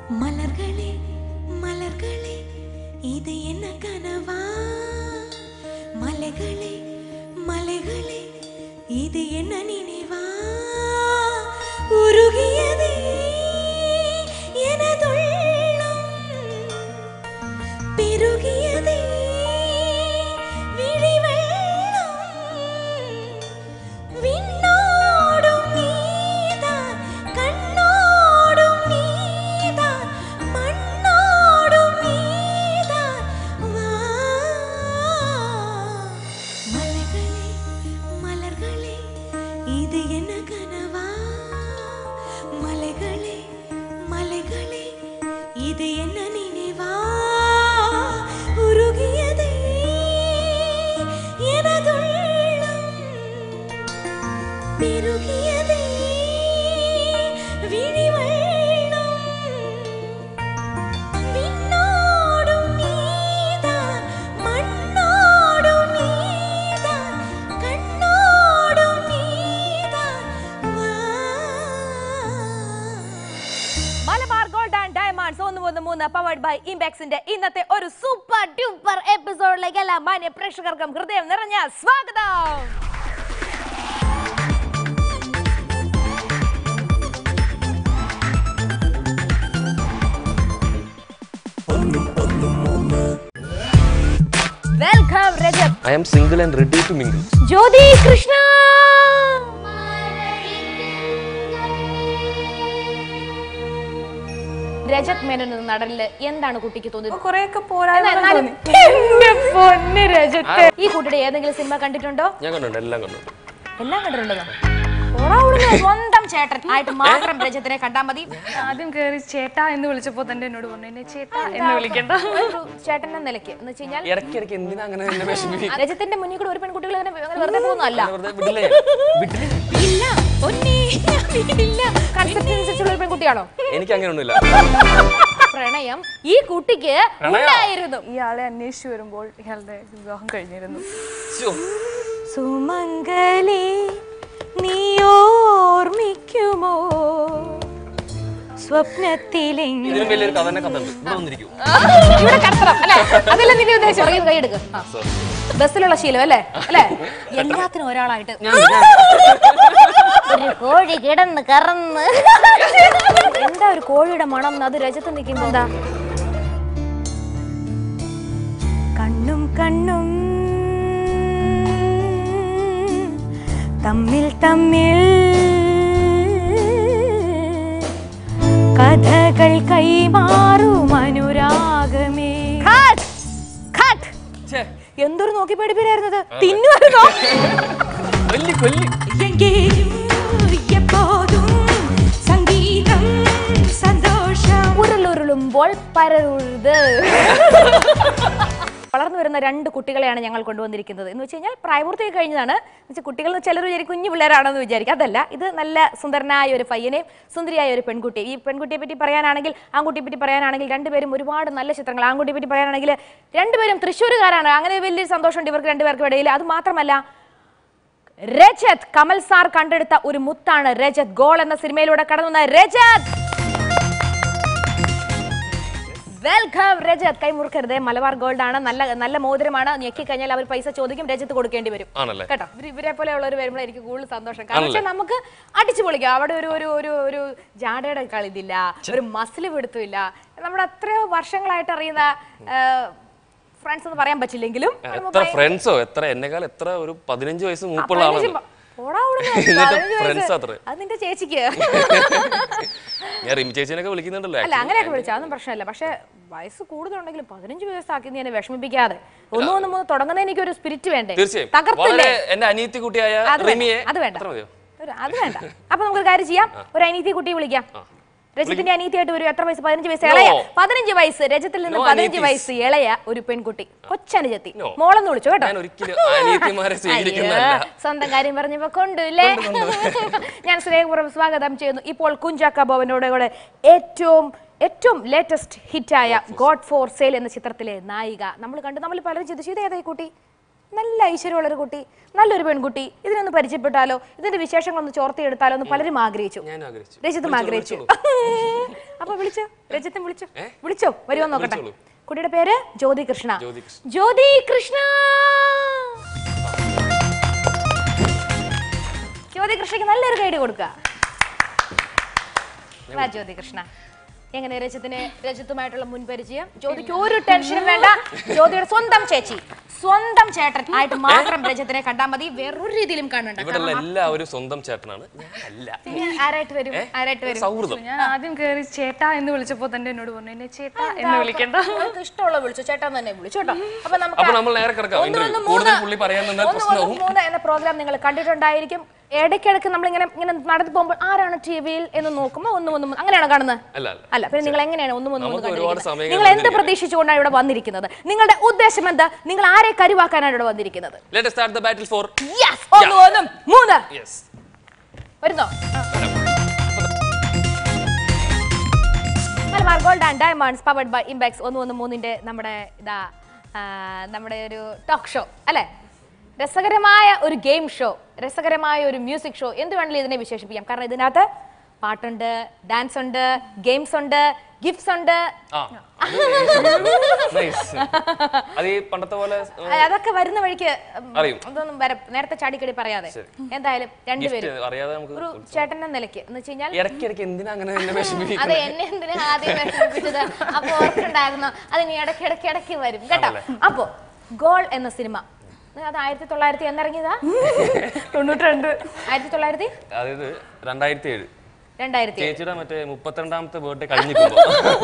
மலர்களே மலர்களே இது என்ன கனவா மலைகளே மலைகளே இது என்ன நினைவா உருகியதே எனதுள்ளம் பெருகியதே விழிவெள்ளம் விண்ணோடும் நீதான் கண்ணோடும் நீதான் மண்ணோடும் நீதான் வா மலைகளே மலர்களே இது என்ன கனவா மலைகளே மலைகளே இது என்ன நினைவா உருகியதே எனதுள்ளம் பெருகியதே விழிவெள்ளம் விண்ணோடும் நீதான் மண்ணோடும் நீதான் கண்ணோடும் நீதான் வா മലബാർ ഗോൾഡ് ആൻഡ് ഡയമണ്ട്സ് ഒന്ന് മൂന്ന് മൂന്ന് പവർഡ് ബൈ ഇംബാക്സിന്റെ ഇന്നത്തെ ഒരു സൂപ്പർ ഡ്യൂപ്പർ എപ്പിസോഡിലേക്ക് എല്ലാ മാന്യ പ്രേക്ഷകർക്കും ഹൃദയം നിറഞ്ഞ സ്വാഗതം welcome Rajat I am single and ready to mingle. Jyothi Krishna Rajat Menon എന്ന നടനില് എന്താണ് കുട്ടിക്ക് തോന്നിയത് കുറെയൊക്കെ എന്നാ- പോരായ്മകൾ എന്നാലും തോന്നി എന്റെ പൊന്ന് രജത്ത് ഈ കുട്ടിയുടെ ഏതെങ്കിലും സിനിമ കണ്ടിട്ടുണ്ടോ ഞാൻ കണ്ടിട്ടുണ്ട് എല്ലാം കണ്ടിട്ടുണ്ട് എല്ലാം കണ്ടിട്ടുണ്ടോ പോടാ അവിടുന്ന് സ്വന്തം ചേട്ടൻ ആയിട്ട് മാത്രം രജത്തിനെ കണ്ടാ മതി ആദ്യം കയറി ചേട്ടാ എന്ന് വിളിച്ചപ്പോ തന്നെ എന്നോട് പറഞ്ഞു എന്നെ ചേട്ടാ എന്ന് വിളിക്കണ്ട ഒരു ചേട്ടൻ എന്ന നിലയ്ക്ക് എന്ന് വെച്ച് കഴിഞ്ഞാൽ ഇടയ്ക്ക് ഇടയ്ക്ക് എന്തിനാ അങ്ങനെ എന്നെ വിഷമിപ്പിക്കുക രജത്തിന്റെ മുന്നിൽ കൂടെ ഒരു പെൺകുട്ടികൾ അങ്ങനെ അങ്ങനെ വെറുതെ പോകുന്നതല്ല വെറുതെ വിടില്ലേ വിടില്ലേ ഇല്ല പൊന്നേ ഞാൻ വീടില്ല കൺസെപ്റ്റ് അനുസരിച്ചുള്ള ഒരു പെൺകുട്ടിയാണോ എനിക്ക് അങ്ങനെ ഒന്നുമില്ല പ്രണയം ഈ കുട്ടിക്ക് ഉണ്ടായിരുന്നു ഇയാളെ അന്വേഷിച്ചു വരുമ്പോൾ ഇയാളുടെ വിവാഹം കഴിഞ്ഞിരുന്നു ശ്ശോ. സുമംഗലേ നീ ഓർമ്മിക്കുമോ സ്വപ്നത്തിലെങ്കിലും ഇതിലും വലിയൊരു കഥ തന്നെ കഥ ഉണ്ട് ഇവിടെ വന്നിരിക്കും ഇവിടെ കടത്തണം അല്ലേ അതല്ല നിന്റെ ഉദ്ദേശം പറയും കൈ എടുക്ക് ആ. ബസ്സിലുള്ള ശീലം അല്ലേ അല്ലേ എല്ലാത്തിനും ഒരാളായിട്ട് ഒരു കോഴി കിടന്ന് കറന്ന് എന്താ ഒരു കോഴിയുടെ മണം അത് രജത്ത് നിൽക്കുമ്പോ എന്താ കണ്ണും കണ്ണും തമ്മിൽ തമ്മിൽ കഥകൾ കൈമാറും അനുരാഗമേ Cut! Cut! എന്തൊരു നോക്കി പേടിപ്പിലായിരുന്നത് തിന്നുമായിരുന്നോ കൊല്ലി കൊല്ലി എങ്കേയും എപ്പോതും സംഗീതം സന്തോഷം ഉരുളുരുളുമ്പോൾ പരരുത് വളർന്നു വരുന്ന രണ്ട് കുട്ടികളെയാണ് ഞങ്ങൾ കൊണ്ടുവന്നിരിക്കുന്നത് എന്ന് വെച്ച് കഴിഞ്ഞാൽ പ്രായപൂർത്തിയൊക്കെ കഴിഞ്ഞതാണ് എന്ന് വെച്ചാൽ കുട്ടികൾ ചിലർ വിചാരിക്കും കുഞ്ഞു പിള്ളേരാണെന്ന് വിചാരിക്കും അതല്ല ഇത് നല്ല സുന്ദരനായ ഒരു പയ്യനെയും സുന്ദരിയായ ഒരു പെൺകുട്ടി ഈ പെൺകുട്ടിയെ പറ്റി പറയാനാണെങ്കിൽ ആൺകുട്ടിയെ പറ്റി പറയാനാണെങ്കിൽ രണ്ടുപേരും ഒരുപാട് നല്ല ചിത്രങ്ങൾ ആൺകുട്ടിയെ പറ്റി പറയാനാണെങ്കിൽ രണ്ടുപേരും തൃശ്ശൂരുകാരാണ് അങ്ങനെ വലിയൊരു സന്തോഷമുണ്ട് ഇവർക്ക് രണ്ടുപേർക്കും ഇടയിൽ അത് മാത്രമല്ല രജത് കമൽ സാർ കണ്ടെടുത്ത ഒരു മുത്താണ് രജത് ഗോൾ എന്ന സിനിമയിലൂടെ കടന്നു വന്ന രജത് വെൽക്കം രജത് കൈമുറുക്കരുത് മലബാർ ഗോൾഡ് ആണ് നല്ല നല്ല മോതിരമാണ് ഞെക്കി കഴിഞ്ഞാൽ അവർ പൈസ ചോദിക്കും രജത്ത് കൊടുക്കേണ്ടി വരും ആണല്ലേ കേട്ടോ ഇവര് ഇവരെ പോലെയുള്ളവർ വരുമ്പോൾ എനിക്ക് കൂടുതൽ സന്തോഷം കാരണം വെച്ചാൽ നമുക്ക് അടിച്ചു പൊളിക്കാം അവിടെ ഒരു ഒരു ഒരു ഒരു ജാടയുടെ കളിതില്ല ഒരു മസിൽ പിടുത്തമില്ല നമ്മുടെ അത്രയോ വർഷങ്ങളായിട്ട് അറിയുന്ന ഫ്രണ്ട്സ് എന്ന് പറയാൻ പറ്റില്ലെങ്കിലും എത്ര ഫ്രണ്ട്സോ എത്ര എന്നെക്കാൾ എത്ര ഒരു പതിനഞ്ച് വയസ്സ് മൂപ്പുള്ള പതിനഞ്ച് ആളാണ് പ- പോടാ അവിടുന്ന്. എന്നിട്ട് പതിനഞ്ച് friends വയസ്സ്. അത്രേ. അത് നിന്റെ ചേച്ചിക്ക് ഞാൻ റിമി ചേച്ചിനൊക്കെ വിളിക്കുന്നുണ്ടല്ലോ അല്ല അങ്ങനെയൊക്കെ വിളിച്ചാൽ അതൊന്നും പ്രശ്നമല്ല പക്ഷെ വയസ്സ് കൂടുതലുണ്ടെങ്കിലും പതിനഞ്ച് വയസ്സാക്കി നീ എന്നെ വിഷമിപ്പിക്കാതെ ഒന്നും ഒന്നും മൂന്ന് തുടങ്ങുന്നതിന് എനിക്ക് ഒരു സ്പിരിറ്റ് വേണ്ടേ തീർച്ചയായും തകർത്തില്ലേ വളരെ എന്റെ അനിയത്തി കുട്ടിയായ അത് വേണ്ട, റിമിയെ അത് വേണ്ട അത്ര മതിയോ ഒരു- അത് വേണ്ട അപ്പൊ നമുക്ക് ഒരു കാര്യം ചെയ്യാം ഒരു അനീതി കുട്ടിയെ വിളിക്കാം രജത്തിന്റെ അനീതിയായിട്ട് വരും എത്ര വയസ്സ് പതിനഞ്ച് വയസ്സ് ഇളയ പതിനഞ്ച് വയസ്സ് രജത്തിൽ നിന്ന് No പതിനഞ്ച് അനീതീസ്. വയസ്സ് ഇളയ ഒരു പെൺകുട്ടി കൊച്ചനുജത്തി No. മോളെന്ന് വിളിച്ചു കേട്ടോ ഞാൻ ഒരിക്കലും അനിയത്തിമാരെ സ്വീകരിക്കുന്നതല്ല അയ്യോ, സ്വന്തം കാര്യം പറഞ്ഞപ്പോ കൊണ്ടുല്ലേ ഞാൻ സ്നേഹപൂർവ്വം സ്വാഗതം ചെയ്യുന്നു ഇപ്പോൾ കുഞ്ചാക്ക ബോബനോട് കൂടെ ഏറ്റവും ഏറ്റവും ലേറ്റസ്റ്റ് ഹിറ്റായ ഗോഡ് ഫോർ സെയിൽ എന്ന ചിത്രത്തിലെ നായിക നമ്മൾ കണ്ടു നമ്മൾ പലരും ചിന്തിച്ചു ഇത് ഏതായി കുട്ടി നല്ല ഐശ്വര്യമുള്ള ഒരു കുട്ടി നല്ലൊരു പെൺകുട്ടി ഇതിനൊന്ന് പരിചയപ്പെട്ടാലോ ഇതിന്റെ വിശേഷങ്ങളൊന്ന് ചോർത്തിയെടുത്താലോ എന്ന് പലരും ആഗ്രഹിച്ചു ഞാൻ ആഗ്രഹിച്ചു രജിത്തും വിളിച്ചോളൂ, ആഗ്രഹിച്ചു വിളിച്ചോളൂ. അപ്പൊ വിളിച്ചോ രജിത്തും വിളിച്ചോ ഏ? വിളിച്ചോ വരുമോ നോക്കട്ടെ വിളിച്ചോളൂ. കുട്ടിയുടെ പേര് ജ്യോതി കൃഷ്ണ ജ്യോതി കൃഷ്ണ. ജ്യോതി കൃഷ്ണ ജ്യോതി കൃഷ്ണയ്ക്ക് നല്ലൊരു ഗൈഡ് കൊടുക്കുക വാ, ജ്യോതി കൃഷ്ണ എങ്ങനെ രജത്തിന് രജത്തുമായിട്ടുള്ള മുൻപരിചയം ജ്യോതിക്ക് ഒരു ടെൻഷനും വേണ്ട ജ്യോതിയുടെ സ്വന്തം ചേച്ചി സ്വന്തം ചേട്ടൻ ആയിട്ട് മാത്രം രജത്തിനെ കണ്ടാൽ മതി വേറൊരു രീതിയിലും കാണണ്ട ഇവിടെയുള്ള എല്ലാവരും സ്വന്തം ചേട്ടനാണ് ഞാനല്ല പിന്നെ ആരായിട്ട് വരും ആരായിട്ട് വരും സൗഹൃദം ഞാൻ ആദ്യം കയറി ചേട്ടാ എന്ന് വിളിച്ചപ്പോ തന്നെ എന്നോട് പറഞ്ഞു എന്നെ ചേട്ടാ എന്ന് വിളിക്കണ്ട നിങ്ങൾക്ക് ഇഷ്ടമുള്ള വിളിച്ചു ചേട്ടൻ തന്നെ വിളിച്ചു കേട്ടോ അപ്പൊ നമുക്ക് അപ്പൊ നമ്മൾ നേരെ കിടക്കാം ഒന്ന് ഇന്റർവ്യൂ ഒന്ന് കൂടുതൽ മൂന്ന് പുള്ളി പറയാൻ നിന്നാൽ ഒന്ന് ഒന്ന് പ്രശ്നവും മൂന്ന് എന്ന പ്രോഗ്രാം നിങ്ങൾ കണ്ടിട്ടുണ്ടായിരിക്കും ഇടയ്ക്കിടയ്ക്ക് നമ്മൾ ഇങ്ങനെ ഇങ്ങനെ നടന്നു പോകുമ്പോൾ ആരാണ് ടി വിയിൽ എന്ന് നോക്കുമ്പോൾ ഒന്നും ഒന്നും അങ്ങനെയാണോ കാണുന്നത് അല്ല അല്ല അല്ല പിന്നെ നിങ്ങൾ എങ്ങനെയാണ് ഒന്നും ഒന്നും നമുക്ക് ഒന്നും ഒരുപാട് കണ്ടിരിക്കുന്നത്? സമയം നിങ്ങൾ എന്ത് കണ്ടിരിക്കുന്നത്. പ്രതീക്ഷിച്ചുകൊണ്ടാണ് ഇവിടെ വന്നിരിക്കുന്നത് നിങ്ങളുടെ ഉദ്ദേശം എന്താ നിങ്ങൾ ആരെ കരുവാക്കാനാണ് ഇവിടെ വന്നിരിക്കുന്നത് let start the battle for Yes! ഒന്ന് ഒന്നും മൂന്ന് യെസ് വരുന്നോ Malabar gold and diamonds powered by Impex ഒന്ന് ഒന്ന് മൂന്നിന്റെ നമ്മുടെ ഇതാ ആ, നമ്മുടെ ഒരു ടോക്ക് ഷോ അല്ലെ രസകരമായ ഒരു ഗെയിം ഷോ രസകരമായ ഒരു മ്യൂസിക് ഷോ എന്ത് വേണമെങ്കിലും ഇതിനെ വിശേഷിപ്പിക്കാം കാരണം ഇതിനകത്ത് പാട്ടുണ്ട് ഡാൻസ് ഉണ്ട് ഗെയിംസ് ഉണ്ട് ഗിഫ്റ്റ്സ് ഉണ്ട് ആ നൈസ് അത് ഈ പണ്ടത്തെ പോലെ ആ, അതൊക്കെ വരുന്ന വഴിക്ക് ഉം, അറിയും. അതൊന്നും വര നേരത്തെ ചാടിക്കടി പറയാതെ എന്തായാലും രണ്ടുപേരും ഗിഫ്റ്റ് അറിയാതെ നമുക്ക് ഒരു ചേട്ടൻ എന്ന നിലയ്ക്ക് എന്ന് വെച്ച് കഴിഞ്ഞാൽ ഇടയ്ക്ക് ഇടയ്ക്ക് എന്തിനാ അങ്ങനെ എന്നെ അതെ വിഷമിപ്പിക്കുന്നത് എന്നെ എന്തിനാ ആദ്യം വിഷമിപ്പിച്ചത് അപ്പൊ ഓർക്കുണ്ടായിരുന്നു അതിന് ഇടയ്ക്ക് ഇടയ്ക്ക് ഇടയ്ക്ക് വരും കേട്ടോ അപ്പോ ഗോൾ എന്ന സിനിമ അത് ആയിരത്തി തൊള്ളായിരത്തി എന്നിറങ്ങിയതാ തൊണ്ണൂറ്റി രണ്ട് ആയിരത്തി തൊള്ളായിരത്തി അതായത് രണ്ടായിരത്തി ഏഴ് രണ്ടായിരത്തി ചേച്ചിയുടെ മറ്റേ മുപ്പത്തിരണ്ടാമത്തെ ബർത്ത്ഡേ കഴിഞ്ഞിട്ടുണ്ടോ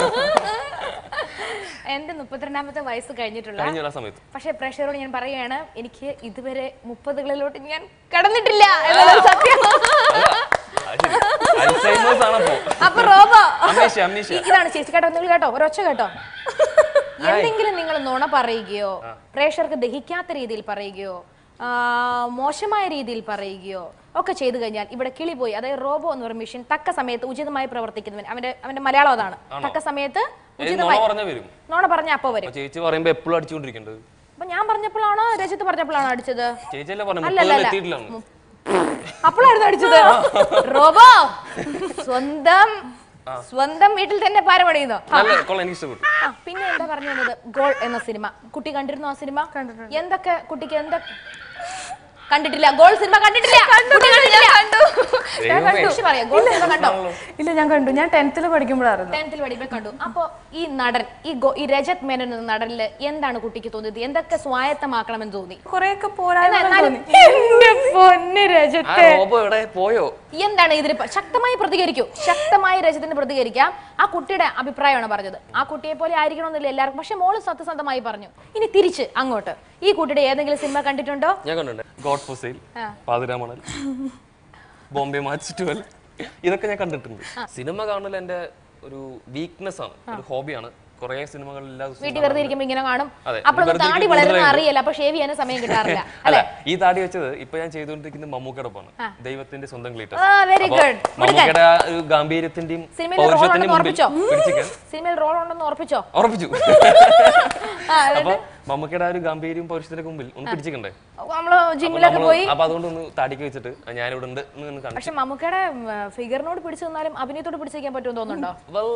എന്റെ മുപ്പത്തിരണ്ടാമത്തെ വയസ്സ് കഴിഞ്ഞിട്ടുള്ള കഴിഞ്ഞ ആ സമയത്ത് പക്ഷെ പ്രേക്ഷകരോട് ഞാൻ പറയുകയാണ് എനിക്ക് ഇതുവരെ മുപ്പതുകളിലോട്ട് ഞാൻ കടന്നിട്ടില്ല എന്നുള്ളത് സത്യം അൽസൈമേഴ്സ് ആണപ്പോ അപ്പൊ റോബോ അമ്മേഷ്യ അമ്മേഷ്യ ഇ- ഇതാണ് ചേച്ചി കേട്ടോ നിങ്ങൾ കേട്ടോ ഒരൊച്ച കേട്ടോ എന്തെങ്കിലും നിങ്ങൾ നുണ പറയുകയോ പ്രേക്ഷകർക്ക് ദഹിക്കാത്ത രീതിയിൽ പറയുകയോ ആ, മോശമായ രീതിയിൽ പറയുകയോ ഒക്കെ ചെയ്തു കഴിഞ്ഞാൽ ഇവിടെ കിളി പോയി അതായത് റോബോ എന്ന് പറയുന്ന മെഷീൻ തക്ക സമയത്ത് ഉചിതമായി പ്രവർത്തിക്കുന്നവൻ അവന്റെ അവന്റെ മലയാളം അതാണ് തക്ക സമയത്ത് നുണ ഉചിതമായി പറഞ്ഞ വരും നോണ പറഞ്ഞ അപ്പൊ വരും അപ്പൊ ചേച്ചി പറയുമ്പോ എപ്പോഴും അടിച്ചുകൊണ്ടിരിക്കേണ്ടത് അപ്പൊ ഞാൻ പറഞ്ഞപ്പോഴാണോ രജിത്ത് പറഞ്ഞപ്പോഴാണോ അടിച്ചത് ചേച്ചിയല്ലേ പറഞ്ഞു അല്ലല്ല, മുപ്പതിൽ അല്ല. എത്തിയിട്ടില്ല അപ്പോഴായിരുന്നു അടിച്ചത് റോബോ സ്വന്തം സ്വന്തം വീട്ടിൽ തന്നെ പാരപണിയുന്നോ നല്ല കൊള്ളാം എനിക്ക് ഇഷ്ടപ്പെട്ടു ആ, പിന്നെ എന്താ പറഞ്ഞു വന്നത് ഗോൾ എന്ന സിനിമ കുട്ടി കണ്ടിരുന്നു ആ സിനിമ എന്തൊക്കെ കുട്ടിക്ക് എന്തൊക്കെ കണ്ടിട്ടില്ല ഗോൾ സിനിമ കണ്ടിട്ടില്ല കുട്ടി കണ്ടിട്ടില്ല ഞാൻ കണ്ടു. പക്ഷെ പറയാം ഗോൾ സിനിമ കണ്ടോ ഇല്ല ഞാൻ കണ്ടു ഞാൻ ടെൻത്തിൽ പഠിക്കുമ്പോഴായിരുന്നു ടെൻത്തിൽ പഠിക്കുമ്പോൾ കണ്ടു അപ്പോ ഈ നടൻ ഈ ഗോ- ഈ രജത് മേനൻ എന്ന നടനില് എന്താണ് കുട്ടിക്ക് തോന്നിയത് എന്തൊക്കെ സ്വായത്തമാക്കണമെന്ന് തോന്നി കൊറേയൊക്കെ എന്നാ- പോരാ എന്നാലും എന്റെ പൊന്ന് ആ രജത്ത് റോബോ എവിടെ പോയോ എന്താണ് ഇതിന് പ- ശക്തമായി പ്രതികരിക്കൂ ശക്തമായി രജത്തിന് പ്രതികരിക്കാം ആ കുട്ടിയുടെ അഭിപ്രായമാണ് പറഞ്ഞത് ആ കുട്ടിയെ പോലെ ആയിരിക്കണമെന്നില്ല എല്ലാവർക്കും പക്ഷെ മോള് സത്യസന്ധമായി പറഞ്ഞു ഇനി തിരിച്ച് അങ്ങോട്ട് ഈ കുട്ടിയുടെ ഏതെങ്കിലും സിനിമ കണ്ടിട്ടുണ്ടോ ഞാൻ കണ്ടിട്ടുണ്ട് ഗോഡ് ഫോർ സെയിൽ ആ. പാതിരാമണൽ ബോംബെ മാച്ച് ട്വൽ ഇതൊക്കെ ഞാൻ കണ്ടിട്ടുണ്ട് സിനിമ കാണൽ എന്റെ ഒരു വീക്ക്നെസ് ആണ് ഒരു ഹോബിയാണ് കുറെ സിനിമകൾ എല്ലാ ദിവസവും വീട്ടിൽ വെറുതെ ഇരിക്കുമ്പോ ഇങ്ങനെ കാണും അതെ, അപ്പോഴൊന്നും വെറുതെ താടി ഇരിക്കുമ്പോൾ വളരുന്ന കൂടുതലായി അറിയില്ല അപ്പൊ ഷേവ് ചെയ്യാനും സമയം കിട്ടാറില്ല അല്ല ഈ താടി വെച്ചത് ഇപ്പൊ ഞാൻ ചെയ്തുകൊണ്ടിരിക്കുന്നത് മമ്മൂക്കടൊപ്പാണ് ദൈവത്തിന്റെ സ്വന്തം ഗ്ലീറ്റർ ആ വെരി ഗുഡ് മമ്മൂക്കയുടെ ആ ഒരു ഗാംഭീര്യത്തിന്റെയും സിനിമയിൽ റോൾ പൗരുഷത്തിന്റെയും ഉണ്ടെന്ന് മുമ്പിൽ ഉറപ്പിച്ചോ പിടിച്ചിക്കാൻ സിനിമയിൽ റോൾ ഉണ്ടെന്ന് ഉറപ്പിച്ചോ ഉറപ്പിച്ചു ആ, അപ്പൊ മമ്മൂക്കയുടെ ആ ഒരു ഗാംഭീര്യം പൗരുഷത്തിന്റെ മുമ്പിൽ ഒന്ന് പിടിച്ചിക്കണ്ടേ നമ്മള് ജിമ്മിലൊക്കെ നമ്മള് പോയി അപ്പൊ അതുകൊണ്ട് ഒന്ന് താടിക്ക് വെച്ചിട്ട് ഞാനിവിടെ ഉണ്ട് എന്ന് കാണിച്ചു പക്ഷെ മമ്മൂക്കയുടെ ഫിഗറിനോട് പിടിച്ചു നിന്നാലും അഭിനയത്തോട് പിടിച്ചു നിൽക്കാൻ പറ്റുമെന്ന് തോന്നുന്നുണ്ടോ Well,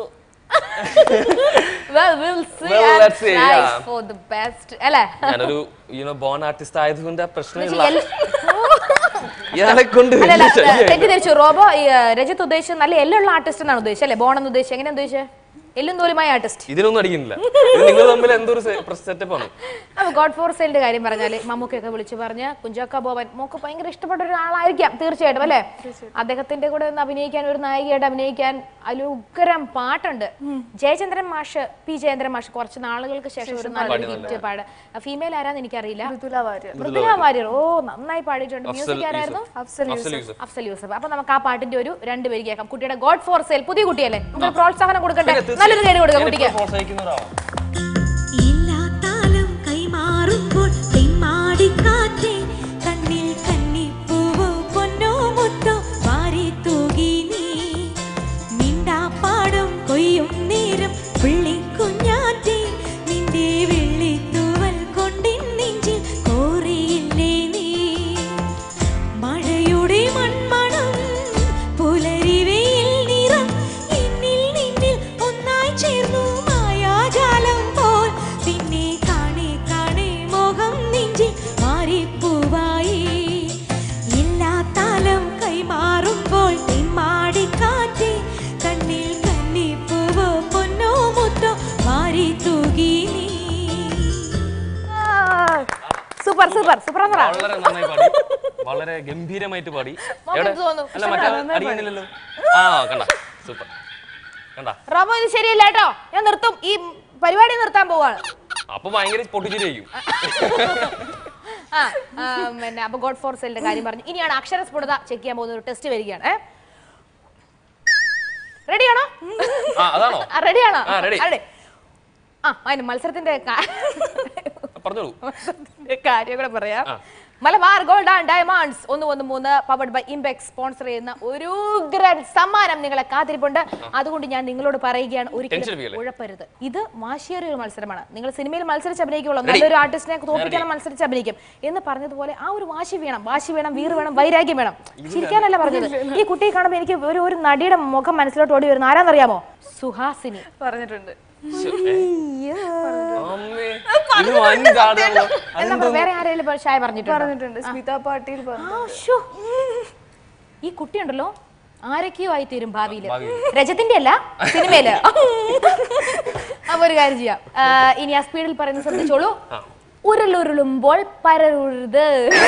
well we'll see Well, and let's see, try yeah. for the best അല്ലേ ഞാനൊരു യുനോ ബോൺ ആർട്ടിസ്റ്റ് ആയതുകൊണ്ട് ആ പ്രശ്നമില്ല എല്ല- ഇയാളെ കൊണ്ട് അല്ലല്ല വലിയ ശല്യമായി. തെറ്റിദ്ധരിച്ചു റോബോ ഈ, ആ, രജിത്ത് ഉദ്ദേശിച്ചത് നല്ല എല്ലുള്ള ആർട്ടിസ്റ്റ് എന്നാണ് ഉദ്ദേശിച്ചത് അല്ലേ ബോൺ എന്ന് ഉദ്ദേശിച്ചത് എങ്ങനെ ഉദ്ദേശിച്ചത് എല്ലും തോലുമായ ആർട്ടിസ്റ്റ് ഇതിനൊന്നും അടിക്കുന്നില്ല ഇത് നിങ്ങൾ തമ്മിൽ എന്തൊരു സെറ്റപ്പ് ആണ് അപ്പൊ ഗോഡ് ഫോർ സെയിലിന്റെ കാര്യം പറഞ്ഞാല് മമ്മൂക്കൊക്കെ വിളിച്ചു പറഞ്ഞ് കുഞ്ചാക്ക ബോബൻ മോക്ക് ഭയങ്കര ഇഷ്ടപ്പെട്ട ഒരാളായിരിക്കാം തീർച്ചയായിട്ടും അല്ലേ അദ്ദേഹത്തിന്റെ കൂടെ ഒന്ന് അഭിനയിക്കാൻ ഒരു നായികയായിട്ട് അഭിനയിക്കാൻ അതിൽ ഉഗ്രം പാട്ടുണ്ട് ജയചന്ദ്രൻ മാഷ് പി ജയേന്ദ്രൻ മാഷ് കുറച്ച് നാളുകൾക്ക് ശേഷം ഒരു നല്ലൊരു ഹിറ്റ് പാട് ഫീമെയിൽ ആരാന്ന് എനിക്കറിയില്ല മൃദുല വാര്യർ മൃദുല വാര്യർ ഓ നന്നായി പാടിയിട്ടുണ്ട് അഫ്സൽ മ്യൂസിക് ആരായിരുന്നു യൂസഫ്. അഫ്സൽ അഫ്സൽ യൂസഫ്. അഫ്സൽ യൂസഫ് അപ്പൊ നമുക്ക് ആ പാട്ടിന്റെ ഒരു രണ്ട് പേര് കേൾക്കാം കുട്ടിയുടെ ഗോഡ് ഫോർ സെയിൽ പുതിയ കുട്ടിയല്ലേ നമുക്ക് പ്രോത്സാഹനം കൊടുക്കട്ടെ തീർച്ചയായും. നല്ലൊരു കയറി കൊടുക്കാം ഞാനിപ്പോൾ കുട്ടിക്ക് പ്രോത്സാഹിക്കുന്ന ഒരാളാണ് എല്ലാ താലം കൈമാറുമ്പോൾ തെമ്മാടിക്കാറ്റേ കണ്ണിൽ കന്നിപ്പൂവോ പൊന്നോ മുത്തോ വാരി തൂകി നീ മിണ്ടാപ്പാടും കൊയ്യും നേരം പുള്ളിക്കുഞ്ഞാറ്റേ നിന്റെ വെള്ളിത്തൂവൽ കൊണ്ടിൻ നെഞ്ചിൽ കോറി സൂപ്പർ സൂപ്പർ സൂപ്പർ എന്ന് പറ വളരെ നന്നായി പാടി വളരെ ഗംഭീരമായിട്ട് പാടി എവിടെ തോന്നുന്നു. അല്ല മറ്റേ അടിയുന്നില്ലല്ലോ ആ കണ്ട സൂപ്പർ കണ്ട റമോ ഇത് ശരിയല്ല കേട്ടോ ഞാൻ നിർത്തും ഈ പരിപാടി നിർത്താൻ പോവാണ് അപ്പൊ ഭയങ്കര പൊട്ടിച്ചിരിക്കും ആ ആ, പിന്നെ അപ്പൊ ഗോഡ് ഫോർ സെല്ലിന്റെ കാര്യം പറഞ്ഞു ഇനിയാണ് അക്ഷരസ്ഫുടത ചെക്ക് ചെയ്യാൻ പോകുന്ന ഒരു ടെസ്റ്റ് വരികയാണ് റെഡിയാണോ ആ അതാണോ റെഡിയാണോ ആ, ready. ആ അതിന് മത്സരത്തിന്റെ കാ- പറഞ്ഞോളൂ മത്സരത്തിന്റെ കാര്യം കൂടെ പറയാം ആ. മലബാർ ഗോൾഡ് ആൻഡ് ഡയമണ്ട്സ് ഒന്ന് ഒന്ന് മൂന്ന് പവർഡ് ബൈ ഇംപെക്സ് സ്പോൺസർ ചെയ്യുന്ന ഒരു ഗ്രൻ സമ്മാനം നിങ്ങളെ കാത്തിരിപ്പുണ്ട് അതുകൊണ്ട് ഞാൻ നിങ്ങളോട് പറയുകയാണ് Tension ഒരിക്കലും അടിപ്പിക്കല്ലേ? ഉഴപ്പരുത് ഇത് വാശിയേറിയ ഒരു മത്സരമാണ് നിങ്ങൾ സിനിമയിൽ മത്സരിച്ച് അഭിനയിക്കുള്ളൂ നല്ലൊരു ആർട്ടിസ്റ്റിനെ തോപ്പിക്കാൻ മത്സരിച്ച് അഭിനയിക്കും എന്ന് പറഞ്ഞതുപോലെ ആ ഒരു വാശി വേണം വാശി വേണം വീറ് വേണം വൈരാഗ്യം വേണം ചിരിക്കാനല്ല പറഞ്ഞത് ഈ കുട്ടിയെ കാണുമ്പോൾ എനിക്ക് ഒരു ഒരു നടിയുടെ മുഖം മനസ്സിലോട്ട് ഓടി വരുന്നു ആരാന്നറിയാമോ സുഹാസിനി പറഞ്ഞിട്ടുണ്ട് ശ്ശോ, ഏ? അമ്മേ, ഇത് വൻ കാർഡാണല്ലോ. എന്നാ പറ, വേറെ ആരെങ്കിലും ഇപ്പൊ ഷായ പറഞ്ഞിട്ടുണ്ടോ പറഞ്ഞിട്ടുണ്ട് സ്മിത പാട്ടീൽ പറഞ്ഞു ആ, ശ്ശോ. ഈ കുട്ടിയുണ്ടല്ലോ ആരൊക്കെയോ ആയി തീരും ഭാവിയില് ഭാവിയില്. രജത്തിന്റെ അല്ല സിനിമയില് അപ്പൊ ഒരു കാര്യം ചെയ്യാം ആ, ഇനി ആ സ്പീഡിൽ പറയുന്നത് ശ്രദ്ധിച്ചോളൂ ഉരുളുരുളുമ്പോൾ പരരുത്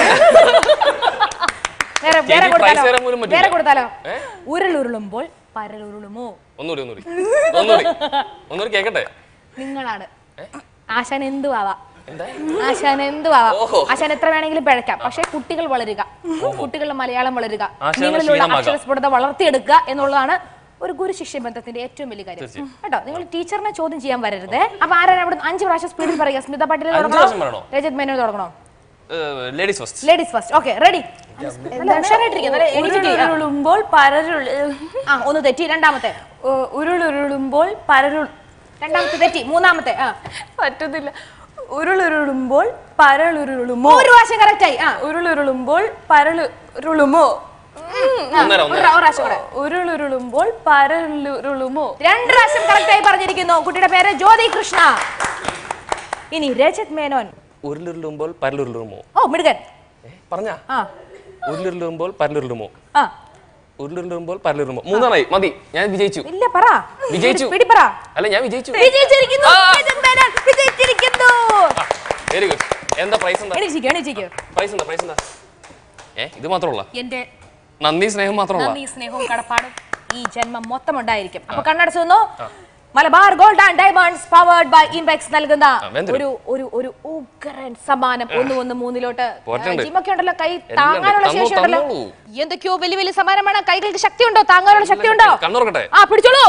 വേറെ വേറെ ചേച്ചി കൊടുത്താലോ prize തരാൻ പോലും പറ്റില്ല. വേറെ കൊടുത്താലോ ഏ? ഉരുളുരുളുമ്പോൾ പരലുരുളുമോ ഒന്നുകൂടി ഒന്നുകൂടി ഒന്നുകൂടി ഒന്നുകൂടി കേക്കട്ടെ നിങ്ങളാണ് ആശാൻ എന്തു ആവാം എന്താ ആശാൻ എന്തു ആവാം ഓഹോ. ആശാൻ എത്ര വേണമെങ്കിലും പിഴയ്ക്കാം പക്ഷെ കുട്ടികൾ വളരുക കുട്ടികളുടെ മലയാളം വളരുക ആശാന് നിങ്ങളിലുള്ള ക്ഷീണമാകാം. അക്ഷരസ്ഫുടത വളർത്തിയെടുക്കുക എന്നുള്ളതാണ് ഒരു ഗുരു ശിഷ്യ ബന്ധത്തിന്റെ ഏറ്റവും വലിയ കാര്യം തീർച്ചയായും. കേട്ടോ നിങ്ങൾ ടീച്ചറിനെ ചോദ്യം ചെയ്യാൻ വരരുത് അപ്പൊ ആരാണ് അവിടെ അഞ്ച് പ്രാവശ്യം സ്പീഡിൽ പറയുക സ്മിത പാട്ടിൽ അഞ്ച് തുടങ്ങണോ പ്രാവശ്യം പറയണോ? രജത് മേനോൻ തുടങ്ങണോ ladies first ladies first okay ready ഉരുളുരുളുമ്പോൾ പരരുൾ ആ ഒന്ന് തെറ്റി രണ്ടാമത്തെ ഉ- ഉരുളുരുളുമ്പോൾ പരരുൾ രണ്ടാമത്തെ തെറ്റി മൂന്നാമത്തെ ആ പറ്റുന്നില്ല ഉരുളുരുളുമ്പോൾ പരളുരുളുമോ ഒരു പ്രാവശ്യം കറക്റ്റ് ആയി ആ ഉരുളുരുളുമ്പോൾ പരളുരുളുമോ ഒന്നര ഒരു ഒന്നര പ്രാ- ഒരു പ്രാവശ്യം കൂടെ ഉരുളുരുളുമ്പോൾ പരലുരുളുമോ രണ്ട് പ്രാവശ്യം കറക്റ്റ് ആയി പറഞ്ഞിരിക്കുന്നു കുട്ടിയുടെ പേര് ജ്യോതി കൃഷ്ണ ഇനി രജത് മേനോൻ ഉരുളുരുളുമ്പോൾ പരലുരുളുമോ ഓ മിടുകൻ പറഞ്ഞാ ആ ഉരുളുരുളുമ്പോൾ പരലുരുളുമോ ആ ഉരുളുരുളുമ്പോൾ പരലുരുളുമോ മൂന്നാറായി മതി ഞാൻ വിജയിച്ചു ഇല്ല പറ വിജയിച്ചു. പിടി പറ അല്ല ഞാൻ വിജയിച്ചു വിജയിച്ചിരിക്കുന്നു രജത് മേനോൻ വിജയിച്ചിരിക്കുന്നു വെരി ഗുഡ് എന്താ പ്രൈസ് എന്താ എണീച്ചിരിക്കൂ എണീച്ചിരിക്കൂ പ്രൈസ് എന്താ പ്രൈസ് എന്താ ഏ ഇത് മാത്രമുള്ള എന്റെ നന്ദി സ്നേഹം മാത്രമുള്ള നന്ദി സ്നേഹവും കടപ്പാടും ഈ ജന്മം മൊത്തം ഉണ്ടായിരിക്കും അപ്പൊ കണ്ണടച്ചു വന്നു Malabar gold and diamonds powered by Impex നൽകുന്ന വെന്തരും. ഒരു ഒരു ഒരു ഉഗ്രൻ സമ്മാനം ഒന്ന് ഒന്ന് മൂന്നിലോട്ട് പോരട്ടുണ്ട്. ജിമ്മൊക്കെ ഉണ്ടല്ലോ കൈ എല്ലാം താങ്ങാനുള്ള ഉണ്ട്. ശേഷി തന്നോ, ഉണ്ടല്ലോ തന്നോളൂ. എന്തൊക്കെയോ വലിയ വലിയ സമ്മാനമാണ് കൈകൾക്ക് ശക്തി ഉണ്ടോ താങ്ങാനുള്ള ശക്തി ഉണ്ടോ കണ്ണുറക്കട്ടെ ആ പിടിച്ചോളൂ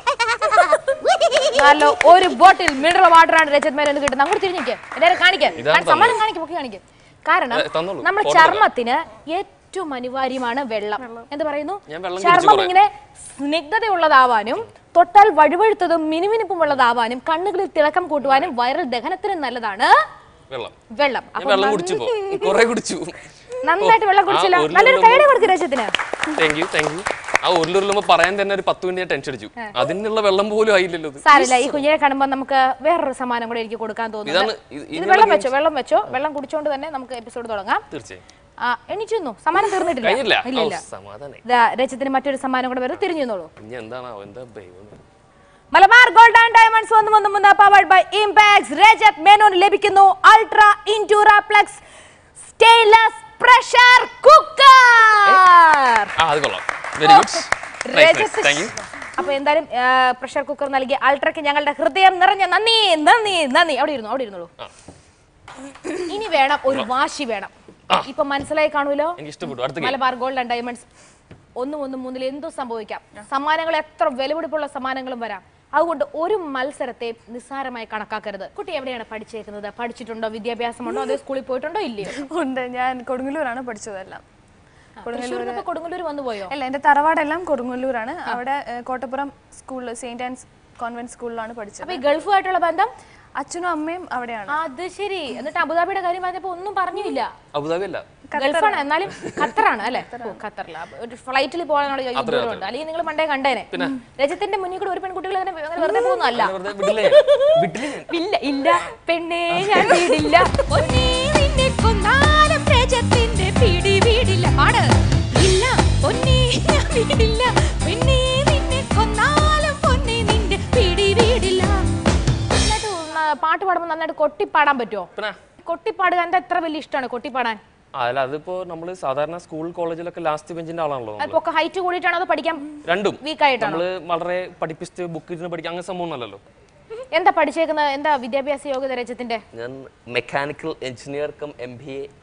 നല്ല ഒരു ബോട്ടിൽ മിനറൽ വാട്ടർ ആണ് രജത് മേനോന് കിട്ടുന്നത് അങ്ങോട്ട് തിരിഞ്ഞിരിക്കുക എല്ലാവരും കാണിക്കാൻ ഇതാണ് സമ്മാനം കാണിക്കും ഒക്കെ കാണിക്കും കാരണം ഏ, തന്നോളൂ. നമ്മുടെ ഫോട്ടോ ചർമ്മത്തിന് ഏറ്റവും അനിവാര്യമാണ് വെള്ളം എന്ത് പറയുന്നു ഞാൻ വെള്ളം കുടിച്ചു ചർമ്മം കുറെ. ഇങ്ങനെ സ്നിഗ്ധതയുള്ളതാവാനും തൊട്ടാൽ വഴുവഴുത്തതും മിനുമിനുപ്പും ഉള്ളതാവാനും കണ്ണുകളിൽ തിളക്കം കൂട്ടുവാനും വൈറൽ ദഹനത്തിനും നല്ലതാണ് വെള്ളം വെള്ളം ഞാൻ അപ്പൊ വെള്ളം കുടിച്ചു പോ കുറെ കുടിച്ചു നന്നായിട്ട് വെള്ളം കുടിച്ചില്ല ആ, ഒരു നല്ലൊരു ലിറ്റർ കൈയുടെ കൊടുക്കും രജത്തിന് താങ്ക് യു താങ്ക് യു ആ ഉരുളുരുളുമ്പോ പറയാൻ തന്നെ ഒരു പത്ത് മിനിറ്റ് ഞാൻ ടെൻഷൻ അടിച്ചു അതിനുള്ള വെള്ളം പോലും ആയില്ലല്ലോ ഇത് സാരില്ല ഈ കുഞ്ഞിനെ കാണുമ്പോൾ നമുക്ക് വേറൊരു സമ്മാനം കൂടെ എനിക്ക് കൊടുക്കാൻ ഇതാണ് തോന്നുന്നു ഇത് ഇത് ഇങ്ങനെ വെള്ളം വെച്ചോ വെള്ളം വെച്ചോ വെള്ളം കുടിച്ചോണ്ട് തന്നെ നമുക്ക് എപ്പിസോഡ് തുടങ്ങാം തീർച്ചയായും ആ എണീച്ചു സമ്മാനം തീർന്നിട്ടില്ല കഴിഞ്ഞില്ല ഇല്ല ഓ, ഇല്ല സമാധാനായി ഇതാ രജത്തിന് മറ്റൊരു സമ്മാനം കൂടെ വരും തിരിഞ്ഞു നിന്നോളൂ ഇനി എന്താണോ എന്താ ദൈവമേ. മലബാർ ഗോൾഡ് ആൻഡ് ഡയമണ്ട്സ് ഒന്ന് ഒന്ന് മൂന്ന് powered by Impex Rajat Menon ലഭിക്കുന്നു അൾട്രാ ഇൻറ്റൂറ പ്ലക്സ് സ്റ്റെയിൻലെസ് പ്രഷർ കുക്കർ ആ അത് കൊള്ളാം very good Rajat thank you അപ്പൊ എന്തായാലും പ്രഷർ കുക്കർ നൽകിയ അൾട്രയ്ക്ക് ഞങ്ങളുടെ ഹൃദയം നിറഞ്ഞ നന്ദി നന്ദി നന്ദി അവിടെ ഇരുന്നു അവിടെ ഇരുന്നോളൂ ആ. ഇനി വേണം ഒരു വാശി വേണം ഇപ്പൊ മനസ്സിലായി കാണുമല്ലോ എനിക്ക് ഇഷ്ടപ്പെട്ടു അടുത്ത game. Malabar gold and diamonds ഒന്നും ഒന്നും മൂന്നിൽ എന്തും സംഭവിക്കാം സമ്മാനങ്ങൾ എത്ര വിലപിടിപ്പുള്ള സമ്മാനങ്ങളും വരാം അതുകൊണ്ട് ഒരു മത്സരത്തെ നിസ്സാരമായി കണക്കാക്കരുത് കുട്ടി എവിടെയാണ് പഠിച്ചേക്കുന്നത് പഠിച്ചിട്ടുണ്ടോ വിദ്യാഭ്യാസമുണ്ടോ അതോ സ്കൂളിൽ പോയിട്ടുണ്ടോ ഇല്ലയോ ഉണ്ട് ഞാൻ കൊടുങ്ങല്ലൂരാണ് പഠിച്ചതെല്ലാം തൃശ്ശൂരിൽ നിന്നൊക്കെ കൊടുങ്ങല്ലൂർ വന്നു പോയോ അല്ല എൻ്റെ തറവാടെല്ലാം കൊടുങ്ങല്ലൂരാണ് അവിടെ ഏഹ്, കോട്ടപ്പുറം സ്കൂളിൽ സെയിന്റ് ആൻസ് കോൺവെന്റ് സ്കൂളിലാണ് പഠിച്ചത് അപ്പൊ ഈ ഗൾഫുമായിട്ടുള്ള ബന്ധം അച്ഛനും അമ്മയും അവിടെയാണ് അത് ശരി എന്നിട്ട് അബുദാബിയുടെ കാര്യം പറഞ്ഞപ്പോ ഒന്നും പറഞ്ഞില്ല അബുദാബി അല്ല ഗൾഫാണ് എന്നാലും ഖത്തറാണ് അല്ലേ ഓ, ഖത്തറില ഒരു ഫ്ലൈറ്റിൽ പോകാനുള്ള ഈ അത്രേ, ദൂരമുണ്ട് അല്ലെങ്കിൽ നിങ്ങൾ മണ്ടേ കണ്ടേനെ രജത്തിന്റെ മുന്നിൽ കൂടെ ഒരു പെൺകുട്ടികൾ അങ്ങനെ അങ്ങനെ വെറുതെ പോകുന്നതല്ല വെറുതെ വിടില്ലേ ഞാൻ. വിടില്ലേ ഞാൻ. ഇല്ല ഇല്ല പെണ്ണേ ഞാൻ വീടില്ല പൊന്നേ നിന്നെ കൊന്നാലും രജത്തിന്റെ പിടി വീടില്ല പാട് ഇല്ല പൊന്നേ ഞാൻ വീടില്ല പെണ്ണേ നിന്നെ കൊന്നാലും പൊന്നേ നിന്റെ പിടി വീടില്ല നന്നായിട്ട് ഉം, ആ, പാട്ട് പാടുമ്പോൾ നന്നായിട്ട് കൊട്ടി പാടാൻ പറ്റുമോ പിന്നെ കൊട്ടിപ്പാടുക എന്താ എത്ര വലിയ ഇഷ്ടമാണ് കൊട്ടിപ്പാടാൻ അല്ല അതിപ്പോ നമ്മൾ സാധാരണ സ്കൂൾ കോളേജിലൊക്കെ ലാസ്റ്റ് ബെഞ്ചിന്റെ ആളാണല്ലോ നമ്മള്. അപ്പൊ ഹൈറ്റ് കൂടിയിട്ടാണോ അത് പഠിക്കാൻ രണ്ടും വീക്ക് ആയിട്ടാണോ നമ്മള് വളരെ പഠിപ്പിച്ച് ബുക്ക് ഇരുന്ന് പഠിക്കാൻ അങ്ങനെ സംഭവം അല്ലല്ലോ എന്താ പഠിച്ചേക്കുന്നത് എന്താ വിദ്യാഭ്യാസ യോഗ്യത രജത്തിന്റെ ഞാൻ mechanical engineer cum M B A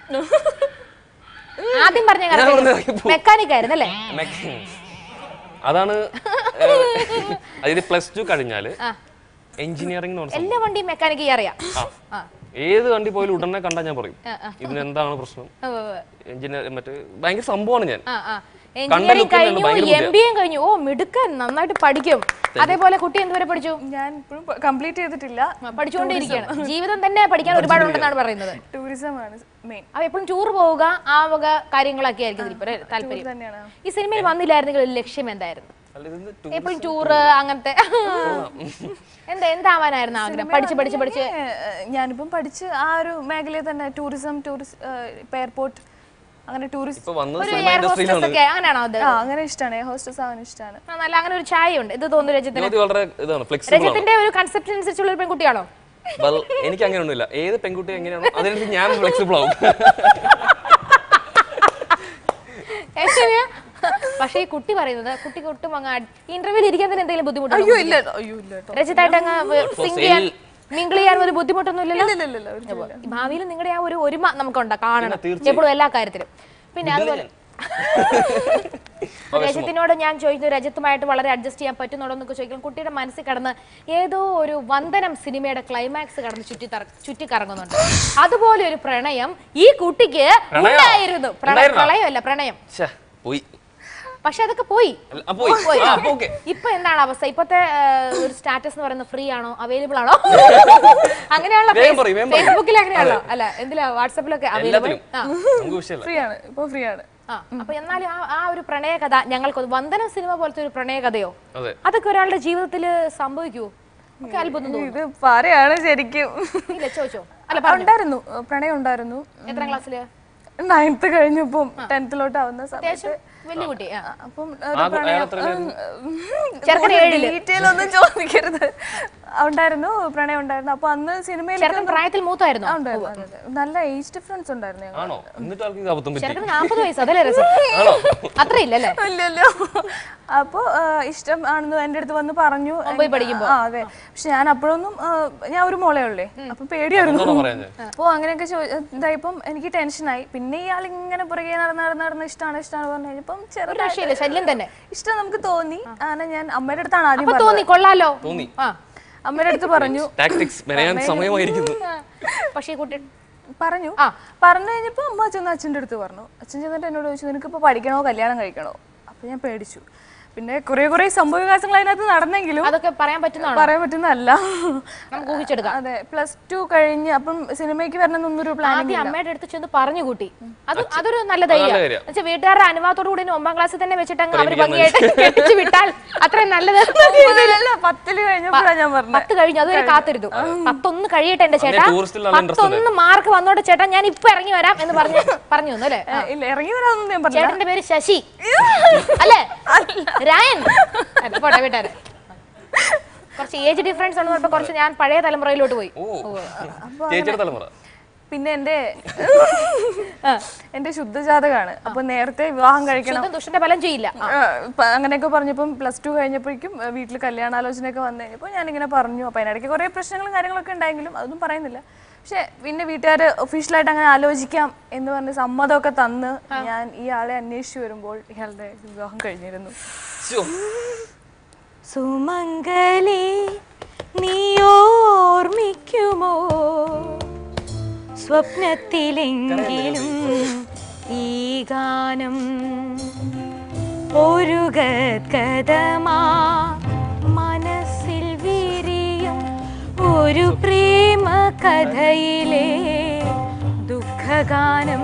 ആദ്യം പറഞ്ഞ ഞാൻ ഒന്ന് ഇറങ്ങിപ്പോ. മെക്കാനിക് ആയിരുന്നു അല്ലേ അതാണ് ഏഹ്, അതായത് പ്ലസ് ടു കഴിഞ്ഞാല് എഞ്ചിനീയറിംഗ് എന്ന് പറഞ്ഞ സംഭവം. എല്ലാ വണ്ടിയും മെക്കാനിക് അറിയാം ആ. ഏത് വണ്ടി പോയാലും ഉടനെ കണ്ടാൽ ഞാൻ പറയും ഇതിനെന്താണ് പ്രശ്നം ഉവ്വ് ഉവ്വ്. എഞ്ചിനീയർ മറ്റേ ഭയങ്കര സംഭവമാണ് ഞാൻ ആ, ആ. കണ്ട എഞ്ചിനീയറിംഗ് look തന്നെയാണ് കഴിഞ്ഞു ഭയങ്കര എം ബി എ കഴിഞ്ഞു ഓ മിടുക്കൻ നന്നായിട്ട് പഠിക്കും അതേപോലെ കുട്ടി എന്തുവരെ പഠിച്ചു ഞാൻ ഇപ്പോഴും കംപ്ലീറ്റ് ചെയ്തിട്ടില്ല ആ, പഠിച്ചുകൊണ്ടിരിക്കുകയാണ് ജീവിതം തന്നെ പഠിക്കാൻ ഒരുപാടുണ്ടെന്നാണ് പറയുന്നത് ടൂറിസം ആണ് മെയിൻ അപ്പൊ എപ്പോഴും ടൂർ പോവുക ആ വക കാര്യങ്ങളൊക്കെ ആയിരിക്കും ഇപ്പൊ താല്പര്യം തന്നെയാണ് ഈ സിനിമയിൽ വന്നില്ലായിരുന്നെങ്കിൽ ഒരു ലക്ഷ്യം എന്തായിരുന്നു അല്ല, ഇത് ടു- എപ്പോഴും ടൂറ് അങ്ങനത്തെ എന്താ എന്താവാനായിരുന്നു ആഗ്രഹം പഠിച്ച് പഠിച്ച് പഠിച്ച് ഏഹ്, ഞാനിപ്പം പഠിച്ച് ആ ഒരു മേഖലയിൽ തന്നെ ടൂറിസം ടൂറിസ്റ്റ് ഇപ്പൊ എയർപോർട്ട് അങ്ങനെ ടൂറിസ്റ്റ് ഇപ്പൊ വന്നത് ഒരു സിനിമ എയർ ഹോസ്റ്റസ് ഇൻഡസ്ട്രിയിലാണ് ഒക്കെ അങ്ങനെയാണോ അത് ആ അങ്ങനെ ഇഷ്ടമാണ് ഹോസ്റ്റസ് ആവാൻ ഇഷ്ടമാണ് ആ, നല്ല അങ്ങനെ ഒരു ചായ ഉണ്ട് ഇത് തോന്നുന്നു രജത്തിന് ജ്യോതി വളരെ ഇതാണ് ഫ്ലെക്സിബിൾ ആണ് രജത്തിന്റെ ഒരു കൺസെപ്റ്റ് അനുസരിച്ചുള്ള ഒരു പെൺകുട്ടിയാണോ Well, എനിക്ക് അങ്ങനെയൊന്നുമില്ല ഏത് പെൺകുട്ടി എങ്ങനെയാണോ അതിനനുസരിച്ച് ഞാൻ ഫ്ലെക്സിബിൾ ആവും എങ്ങനെയാ? പക്ഷേ ഈ കുട്ടി പറയുന്നത് കുട്ടിക്ക് ഒട്ടും അങ്ങ് ഇന്റർവ്യൂവിൽ ഇരിക്കാൻ തന്നെ എന്തെങ്കിലും ബുദ്ധിമുട്ടുണ്ടോ അയ്യോ ഇല്ല അയ്യോ ഇല്ല കേട്ടോ രജിതായിട്ട് അങ്ങ് സിംഗ് ചെയ്യാൻ മിങ്കിൾ ചെയ്യാൻ ഒരു ബുദ്ധിമുട്ടൊന്നും ഇല്ലല്ലോ ഇല്ല ഇല്ല ഇല്ല ഭാവിയിൽ നിങ്ങളുടെ ആ ഒരു ഒരുമ നമുക്കുണ്ട് കാണണം തീർച്ചയായും. എപ്പോഴും എല്ലാ കാര്യത്തിലും പിന്നെ അതുപോലെ രജത്തിനോട് ഞാൻ ചോദിക്കുന്നു രജത്തുമായിട്ട് വളരെ അഡ്ജസ്റ്റ് ചെയ്യാൻ പറ്റുന്നുണ്ടോ എന്നൊക്കെ ചോദിക്കും കുട്ടിയുടെ മനസ്സിൽ കടന്ന് ഏതോ ഒരു വന്ദനം സിനിമയുടെ ക്ലൈമാക്സ് കടന്ന് ചുറ്റി തറ- ചുറ്റിക്കറങ്ങുന്നുണ്ട് അതുപോലെ ഒരു പ്രണയം ഈ കുട്ടിക്ക് പ്രണയമോ? ഉണ്ടായിരുന്നു പ്രണ- ഉണ്ടായിരുന്നോ? പ്രളയമല്ല പ്രണയം ഛേ, പോയി പക്ഷെ അതൊക്കെ പോയി അല്ല, ആ, പോയി പോയി. ആ, അപ്പൊ okay. ഇപ്പൊ എന്താണ് അവസ്ഥ ഇപ്പത്തെ ആ, ഒരു സ്റ്റാറ്റസ് എന്ന് പറയുന്നത് ഫ്രീ ആണോ അവൈലബിൾ ആണോ അങ്ങനെയാണല്ലോ വേഗം പറയ്, വേഗം പറയ്. ഫേസ്ബുക്കിൽ അങ്ങനെയാണോ അല്ല എന്തിലാ വാട്സാപ്പിലൊക്കെ അവൈലബിൾ എല്ലാത്തിലും ആ നമുക്ക് വിഷയമല്ല ഫ്രീ ആണ് ഇപ്പൊ ഫ്രീ ആണ് ആ അപ്പൊ എന്നാലും ആ ആ ഒരു പ്രണയ കഥ ഞങ്ങൾക്ക് വന്ദനം സിനിമ പോലത്തെ ഒരു പ്രണയ കഥയോ അതെ അതൊക്കെ ഒരാളുടെ ജീവിതത്തിൽ സംഭവിക്കുമോ ഒക്കെ അത്ഭുതം തോന്നും ഇത് പറയാണ് ശരിക്കും ഇല്ല ചോദിച്ചോ അല്ല ഉണ്ടായിരുന്നു പ്രണയം ഉണ്ടായിരുന്നു എത്രാം ക്ലാസ്സില് നയൻത്ത് കഴിഞ്ഞപ്പം ടെൻത്തിലോട്ട് ആവുന്ന സമയത്ത് അത്യാവശ്യം വലിയ കുട്ടി ആ അപ്പം ആ കു- അയാൾ എത്ര ചെറുക്കൻ ഏഴില്. ഡീറ്റെയിൽ ഒന്നും ചോദിക്കരുത് ഉണ്ടായിരുന്നു പ്രണയം ഉണ്ടായിരുന്നു അപ്പൊ അന്ന് സിനിമയിൽ ചെറുക്കൻ പ്രായത്തിൽ മൂത്തായിരുന്നു ഉണ്ടായിരുന്നു അതെ, അതെ. നല്ല ഏജ് ഡിഫറൻസ് ഉണ്ടായിരുന്നു ഞങ്ങൾ ആണോ എന്നിട്ട് ആൾക്ക് ഇത് അബദ്ധം പറ്റി ചെറുക്കന് നാൽപ്പത് വയസ്സ് അതല്ലേ രസം ആണോ അത്ര ഇല്ലല്ലേ ഇല്ലല്ലോ അപ്പൊ ആ, ഇഷ്ടം ആണെന്ന് എന്റെ അടുത്ത് വന്ന് പറഞ്ഞു ഒമ്പതിൽ പഠിക്കുമ്പോ? ആ അതെ പക്ഷെ ഞാൻ അപ്പോഴൊന്നും ആ, ഞാൻ ഒരു മോളെ ഉള്ളേ അപ്പൊ പേടിയായിരുന്നു എന്താണോ പറയാഞ്ഞേ അപ്പൊ അങ്ങനെയൊക്കെ ചോ- ഇതായപ്പം എനിക്ക് ടെൻഷനായി പിന്നെ ഇയാൾ ഇങ്ങനെ പുറകെ നടന്ന് നടന്ന് നടന്ന് ഇഷ്ടമാണ് ഇഷ്ടമാണ് പറഞ്ഞു കഴിഞ്ഞപ്പം ഒരു ചെറുതായിട്ട് രക്ഷയില്ല ശല്യം തന്നെ ഇഷ്ടം നമുക്ക് തോന്നി അങ്ങനെ ഞാൻ അമ്മയുടെ അടുത്താണ് ആദ്യം അപ്പൊ പറഞ്ഞത് തോന്നി കൊള്ളാലോ തോന്നി ആ അമ്മയുടെ അടുത്ത് പറഞ്ഞു ടാക്ടിക്സ് മെനയാൻ സമയമായിരിക്കുന്നു പക്ഷേ ഈ കുട്ടി പറഞ്ഞു ആ. പറഞ്ഞു കഴിഞ്ഞപ്പോ അമ്മ ചെന്ന് അച്ഛൻ്റെ അടുത്ത് പറഞ്ഞു അച്ഛൻ ചെന്നിട്ട് എന്നോട് ചോദിച്ചു നിനക്കിപ്പോ പഠിക്കണോ കല്യാണം കഴിക്കണോ അപ്പൊ ഞാൻ പേടിച്ചു പിന്നെ കുറെ കുറെ സംഭവ വികാസങ്ങൾ അതിനകത്ത് നടന്നെങ്കിലും അതൊക്കെ പറയാൻ പറ്റുന്നതാണോ പറയാൻ പറ്റുന്നതല്ല നമുക്ക് ഊഹിച്ചെടുക്കാം അതെ പ്ലസ് ടു കഴിഞ്ഞ് അപ്പം സിനിമയ്ക്ക് വരണമെന്നൊരു പ്ലാനിങ് ആദ്യം അമ്മയുടെ അടുത്ത് ചെന്ന് പറഞ്ഞു കൂട്ടി അത് അതൊരു നല്ല ധൈര്യം നല്ല കാര്യം. എന്നുവെച്ചാൽ വീട്ടുകാരുടെ അനുഭവത്തോടു കൂടി ഇനി ഒമ്പതാം ക്ലാസ്സിൽ തന്നെ വെച്ചിട്ട് അങ്ങ് അവര് ഭംഗിയായിട്ട് കെട്ടിച്ചു വിട്ടാൽ അത്രയും നല്ലത് പത്തില് കഴിഞ്ഞപ്പോഴാണ് ഞാൻ പറഞ്ഞത് പത്ത് കഴിഞ്ഞു അതുവരെ കാത്തിരുന്നു പത്തൊന്ന് കഴിയട്ടെ എന്റെ ചേട്ടാ അന്നേ tourist-ൽ നല്ല interest പത്തൊന്ന് മാർക്ക് വന്നോട്ടെ ചേട്ടാ ഞാൻ ഇപ്പൊ ഇറങ്ങി വരാം എന്ന് പറഞ്ഞു പറഞ്ഞു തന്നു അല്ലേ ഏ, ഇല്ല ഇറങ്ങി വരാമെന്നൊന്നും ഞാൻ പറഞ്ഞില്ല ചേട്ടന്റെ പേര് ശശി അല്ലേ രായൻ അല്ല, പോട്ടെ വീട്ടുകാരെ കുറച്ച് ഏജ് ഡിഫറൻസ് ഉണ്ടെന്ന് പറഞ്ഞപ്പോ കുറച്ച് ഞാൻ പഴയ തലമുറയിലോട്ട് പോയി ഓ ചേച്ചിയുടെ തലമുറ പിന്നെ എന്റെ എന്റെ ശുദ്ധജാതകാണ് അപ്പൊ നേരത്തെ വിവാഹം കഴിക്കണം ശുദ്ധം ദുഷ്ടന്റെ ഫലം ചെയ്യില്ല ആ. ആ, പ- അങ്ങനെയൊക്കെ പറഞ്ഞപ്പം പ്ലസ് ടു കഴിഞ്ഞപ്പോഴേക്കും ആ, വീട്ടിൽ കല്യാണാലോചനയൊക്കെ വന്നു കഴിഞ്ഞപ്പോൾ ഞാനിങ്ങനെ പറഞ്ഞു അപ്പം അതിനിടയ്ക്ക് കുറേ പ്രശ്നങ്ങളും കാര്യങ്ങളൊക്കെ ഉണ്ടായെങ്കിലും അതൊന്നും പറയുന്നില്ല പക്ഷെ പിന്നെ വീട്ടുകാർ ഒഫീഷ്യലായിട്ട് അങ്ങനെ ആലോചിക്കാം എന്ന് പറഞ്ഞ് സമ്മതമൊക്കെ തന്ന് ഞാൻ ഈ ആളെ അന്വേഷിച്ചു വരുമ്പോൾ ഇയാളുടെ വിവാഹം കഴിഞ്ഞിരുന്നു ശ്ശോ. സുമംഗലി നീ ഓർമ്മിക്കുമോ സ്വപ്നത്തിലെങ്കിലും ഈ ഗാനം ഒരു ഗദ്ഗതമാ മനസ്സിൽ വിരിയും ഒരു പ്രേമ കഥയിലെ ദുഃഖഗാനം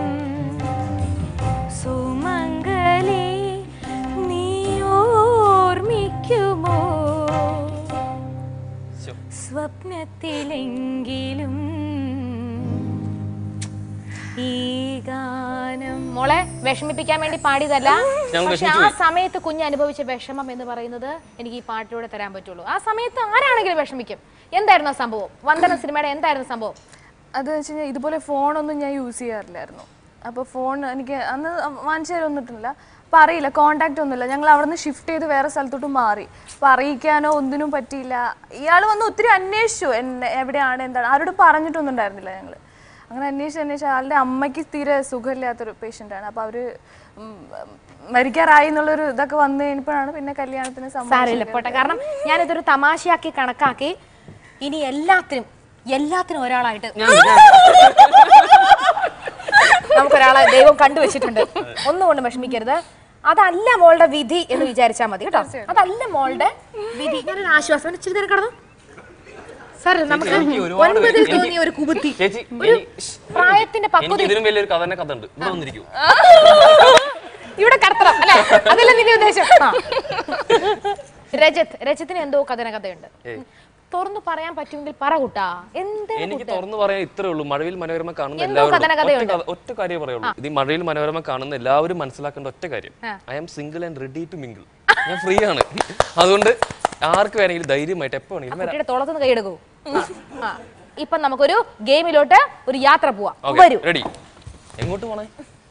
സുമംഗലി നീ ഓർമ്മിക്കുമോ ശ്ശോ. സ്വപ്നത്തിലെങ്കിലും ഈ ഗാനം മോളെ വിഷമിപ്പിക്കാൻ വേണ്ടി പാടിയതല്ല ഞാൻ പക്ഷെ ആ സമയത്ത് കുഞ്ഞ് അനുഭവിച്ച വിഷമം എന്ന് പറയുന്നത് എനിക്ക് ഈ പാട്ടിലൂടെ തരാൻ പറ്റുള്ളൂ ആ സമയത്ത് ആരാണെങ്കിലും വിഷമിക്കും എന്തായിരുന്നു ആ സംഭവം വന്ദന സിനിമയുടെ എന്തായിരുന്നു സംഭവം അത് വെച്ച് കഴിഞ്ഞാൽ ഇതുപോലെ ഫോണൊന്നും ഞാൻ യൂസ് ചെയ്യാറില്ലായിരുന്നു അപ്പോൾ ഫോൺ എനിക്ക് അന്ന് വാങ്ങിച്ചു തരൊന്നിട്ടില്ല അപ്പം അറിയില്ല കോണ്ടാക്റ്റ് ഒന്നുമില്ല ഞങ്ങൾ അവിടെ നിന്ന് ഷിഫ്റ്റ് ചെയ്ത് വേറെ സ്ഥലത്തോട്ട് മാറി അപ്പം അറിയിക്കാനോ ഒന്നിനും പറ്റിയില്ല ഇയാൾ വന്ന് ഒത്തിരി അന്വേഷിച്ചു എന്നെ എവിടെയാണ് എന്താണ് ആരോടും പറഞ്ഞിട്ടൊന്നും ഉണ്ടായിരുന്നില്ല ഞങ്ങൾ അങ്ങനെ അന്വേഷിച്ച് അന്വേഷിച്ച് ആളുടെ അമ്മയ്ക്ക് തീരെ സുഖമില്ലാത്തൊരു പേഷ്യൻ്റാണ് അപ്പോൾ അവർ മരിക്കാറായി എന്നുള്ളൊരു ഇതൊക്കെ വന്നു കഴിഞ്ഞപ്പോഴാണ് പിന്നെ കല്യാണത്തിന് സാരമില്ല സമ്മതിച്ചത് പോട്ടെ കാരണം ഞാനിതൊരു തമാശയാക്കി കണക്കാക്കി ഇനി എല്ലാത്തിനും എല്ലാത്തിനും ഒരാളായിട്ട് നമുക്കൊരാളെ ദൈവം കണ്ടുവച്ചിട്ടുണ്ട് ഒന്നും കൊണ്ട് വിഷമിക്കരുത് അതല്ല മോളുടെ വിധി എന്ന് വിചാരിച്ചാൽ മതി കേട്ടോ അതല്ല മോളുടെ വിധി ഞാനൊരു ആശ്വാസം ഒന്ന് ഇച്ചിരി നേരം കിടന്നു സാർ നമുക്ക് എനിക്ക് ഒരുപാട് ഒൻപതിൽ എനിക്ക് തോന്നിയ ഒരു കുബുദ്ധി ചേച്ചി ഒരു എനിക്ക് പ്രായത്തിന്റെ പക്വത എനിക്ക് ഇതിലും വലിയൊരു കഥ തന്നെ കഥ ഉണ്ട് ഇവിടെ വന്നിരിക്കൂ ഇവിടെ കടത്തണം അല്ലെ അതല്ല നിന്റെ ഉദ്ദേശം ആ. രജത് രജത്തിന് എന്തോ കഥന കഥയുണ്ട് തുറന്നു പറയാൻ പറ്റുമെങ്കിൽ പറ കൂട്ടാ എന്ത് എനിക്ക് തുറന്നു പറയാൻ ഇത്രേ ഉള്ളൂ മഴവിൽ മനോരമ കാണുന്ന എന്തോ കഥന എല്ലാവരും ഒറ്റ കഥയുണ്ട്. കഥ- ഒറ്റ കാര്യം പറയുള്ളൂ ഇത് ഈ മഴവിൽ മനോരമ കാണുന്ന എല്ലാവരും മനസ്സിലാക്കേണ്ട ഒറ്റ കാര്യം I am single and ready to mingle ഞാൻ ഫ്രീ ആണ് അതുകൊണ്ട് ആർക്ക് വേണമെങ്കിലും ധൈര്യമായിട്ട് എപ്പോ വേണമെങ്കിലും വരാം കുട്ടിയുടെ തുളത്തുനിന്ന് കൈയെടുക്കൂ ആ. ഇപ്പൊ നമുക്കൊരു ഗെയിമിലോട്ട് ഒരു യാത്ര പോവാം ഓക്കെ വരൂ റെഡി എങ്ങോട്ട് പോണേ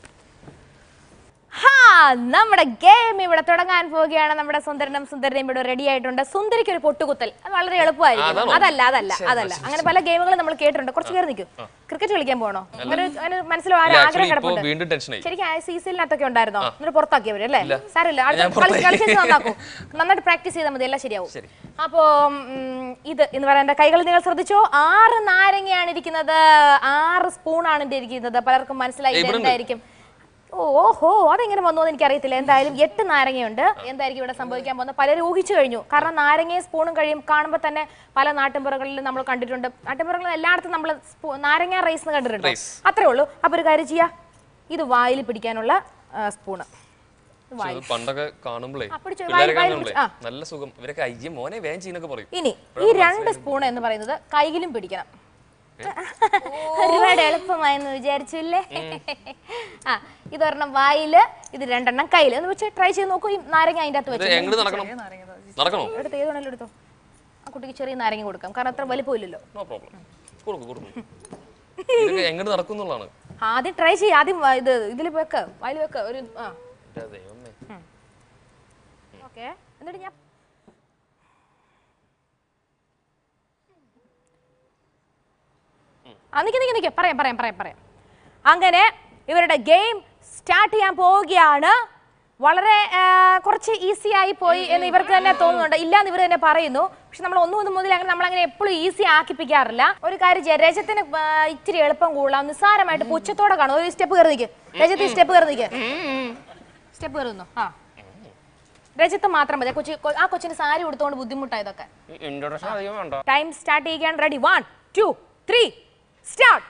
ഹാ നമ്മുടെ ഗെയിം ഇവിടെ തുടങ്ങാൻ പോവുകയാണ് നമ്മുടെ സുന്ദരനും സുന്ദരനും ഇവിടെ റെഡി ആയിട്ടുണ്ട് സുന്ദരിക്ക് ഒരു പൊട്ടുകുത്തൽ അത് വളരെ എളുപ്പമായിരിക്കും അതാണോ? അതല്ല അതല്ല അതല്ല അങ്ങനെ പല ഗെയിമുകളും നമ്മൾ കേട്ടിട്ടുണ്ട് കുറച്ച് കയറി നിൽക്കും ക്രിക്കറ്റ് കളിക്കാൻ പോകണോ അങ്ങനെ അങ്ങനെ മനസ്സിൽ ഒരു ഇല്ല, ആഗ്രഹം actually ഇപ്പോ കിടപ്പുണ്ട് വീണ്ടും ടെൻഷനായി ശരിക്കും ആ സീസണിനകത്തൊക്കെ ഉണ്ടായിരുന്നോ എന്നിട്ട് പുറത്താക്കിയവര് അല്ലേ സാരമില്ല ഞാൻ അടുത്ത കളി- കളിച്ച് നന്നാക്കും നന്നായിട്ട് പ്രാക്ടീസ് ചെയ്താൽ മതി എല്ലാം ശരിയാവും അപ്പോ ഉം, ഇത് എന്ന് പറയുന്ന കൈകൾ നിങ്ങൾ ശ്രദ്ധിച്ചോ ആറ് നാരങ്ങയാണ് ഇരിക്കുന്നത് ആറ് സ്പൂണാണ് ഇതിന്റെ ഇരിക്കുന്നത് പലർക്കും മനസ്സിലായി ഇത് ഇവിടെ ഉണ്ട്. എന്തായിരിക്കും ഓ ഓഹോ അതെങ്ങനെ വന്നു എന്ന് എനിക്കറിയത്തില്ല എന്തായാലും എട്ട് നാരങ്ങയുണ്ട് എന്തായിരിക്കും ഇവിടെ സംഭവിക്കാൻ പോകുന്നത് പലരും ഊഹിച്ചു കഴിഞ്ഞു കാരണം നാരങ്ങയും സ്പൂണും കഴിയും കാണുമ്പോൾ തന്നെ പല നാട്ടിൻപുറങ്ങളിലും നമ്മൾ കണ്ടിട്ടുണ്ട് നാട്ടിൻപുറങ്ങളിൽ എല്ലായിടത്തും നമ്മൾ സ്പൂ- നാരങ്ങ റൈസ് എന്ന് കണ്ടിട്ടുണ്ട് Rice. അത്രേ ഉള്ളൂ അപ്പൊ ഒരു കാര്യം ചെയ്യാ ഇത് വായിൽ പിടിക്കാനുള്ള ആ, സ്പൂണ് പക്ഷെ അത് പണ്ടൊക്കെ കാണുമ്പളേ ആ, പിടിച്ചോ, പിള്ളേരെ വായിൽ- വായിൽ കാണുമ്പളേ പിടിച്ച്, നല്ല സുഖം ഇവരൊക്കെ അയ്യ മോനെ വേഗം ചെയ്യുന്നൊക്കെ പറയും ഇനി ഈ രണ്ട് സ്പൂൺ എന്ന് പറയുന്നത് കൈയിലും പിടിക്കണം ഒരുപാട് എളുപ്പമായെന്ന് വിചാരിച്ചില്ലേ ആ ഇതൊരെണ്ണം വായില് ഇത് രണ്ടെണ്ണം കയ്യില് എന്ന് വെച്ച് ട്രൈ ചെയ്ത് നോക്കൂ ഈ നാരങ്ങ അതിന്റെ അകത്ത് ഇത് വെച്ച് എങ്ങോട്ട് നടക്കണം നടക്കണോ എടുത്ത് ഏത് വേണേലും എടുത്തോ ആ കുട്ടിക്ക് ചെറിയ നാരങ്ങ കൊടുക്കാം കാരണം അത്ര വലിപ്പമില്ലല്ലോ നോ പ്രോബ്ലം കൊടുക്കും കൊടുക്കും ഇതൊക്കെ എങ്ങോട്ട് നടക്കും എന്നുള്ളതാണ് ആദ്യം ട്രൈ ചെയ്യ ആദ്യം വ- ഇത് ഇതിൽ വെക്ക വായിൽ വെക്ക ഒരു ആ എന്റെ ദൈവമേ ഓക്കെ എന്നിട്ട് ഞാൻ ആ നിക്ക് നിക്ക് നിക്ക് പറയാം പറയാം പറയാം പറയാം അങ്ങനെ ഇവരുടെ ഗെയിം സ്റ്റാർട്ട് ചെയ്യാൻ പോവുകയാണ് വളരെ ആ, കുറച്ച് ഈസി ആയി പോയി എന്ന് ഇവർക്ക് തന്നെ തോന്നുന്നുണ്ട് ഇല്ലാന്ന് ഇവർ തന്നെ പറയുന്നു പക്ഷെ നമ്മൾ ഒന്നു ഒന്ന് മുതൽ അങ്ങനെ നമ്മൾ അങ്ങനെ എപ്പോഴും ഈസി ആക്കിപ്പിക്കാറില്ല ഒരു കാര്യം ചെയ്യാം രജത്തിന് ആ, ഇച്ചിരി എളുപ്പം കൂടാം നിസ്സാരമായിട്ട് പുച്ഛത്തോടെ കാണും ഒരു സ്റ്റെപ്പ് കയറി നിൽക്ക് രജത്ത് സ്റ്റെപ്പ് കയറി നിൽക്ക് സ്റ്റെപ്പ് കയറുന്നു ആ രജത്ത് മാത്രം മതി ആ കൊച്ചി കൊ- ആ കൊച്ചിന് സാരി ഉടുത്തോണ്ട് ബുദ്ധിമുട്ടായതൊക്കെ ഇൻട്രോഡക്ഷൻ അധികം വേണ്ട ടൈം സ്റ്റാർട്ട് ചെയ്യാൻ ready one two three start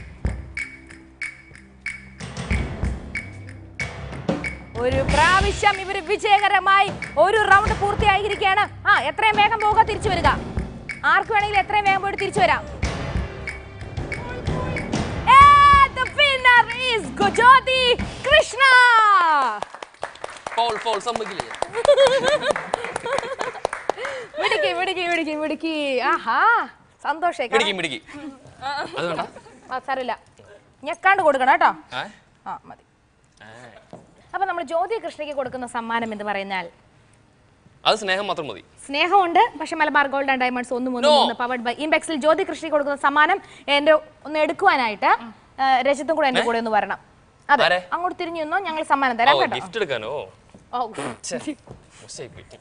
ഒരു പ്രാവശ്യം ഇവർ വിജയകരമായി ഒരു റൗണ്ട് പൂർത്തിയായിരിക്കുകയാണ് ആ എത്രയും വേഗം പോവുക തിരിച്ചു വരിക ആർക്ക് വേണമെങ്കിലും എത്രയും വേഗം പോയിട്ട് തിരിച്ചു വരാം And the winner is Gujoti Krishna. ഫോൾ ഫോൾ സമ്മതിക്കില്ലേ മിടുക്കി മിടുക്കി മിടുക്കി മിടുക്കി ആഹാ സന്തോഷേ മിടിക്കി മിടിക്കി അത് വേണ്ട ആ സാരമില്ല ഞെക്കാണ്ട് കൊടുക്കണം കേട്ടോ ഏ? ആ മതി അപ്പൊ നമ്മൾ ജ്യോതി കൃഷ്ണയ്ക്ക് കൊടുക്കുന്ന സമ്മാനം എന്ന് പറഞ്ഞാൽ അത് സ്നേഹം മാത്രം മതി സ്നേഹമുണ്ട് പക്ഷെ മലബാർ ഗോൾഡ് ആൻഡ് ഡയമണ്ട്സ് ഒന്ന് മൂന്ന് മൂന്ന് പവർഡ് ബൈ ഇംബെക്സിൽ ജ്യോതി കൃഷ്ണയ്ക്ക് കൊടുക്കുന്ന സമ്മാനം എന്റെ ഒന്ന് എടുക്കുവാനായിട്ട് ആ, രജത്തും കൂടെ എന്റെ കൂടെ ഒന്ന് വരണം അതെ ആരെ? അങ്ങോട്ട് തിരിഞ്ഞു നിന്നോ ഞങ്ങൾ സമ്മാനം തരാം കേട്ടോ ഗിഫ്റ്റ് എടുക്കാനോ ഓ ഛെ, മോശമായിപ്പോയി.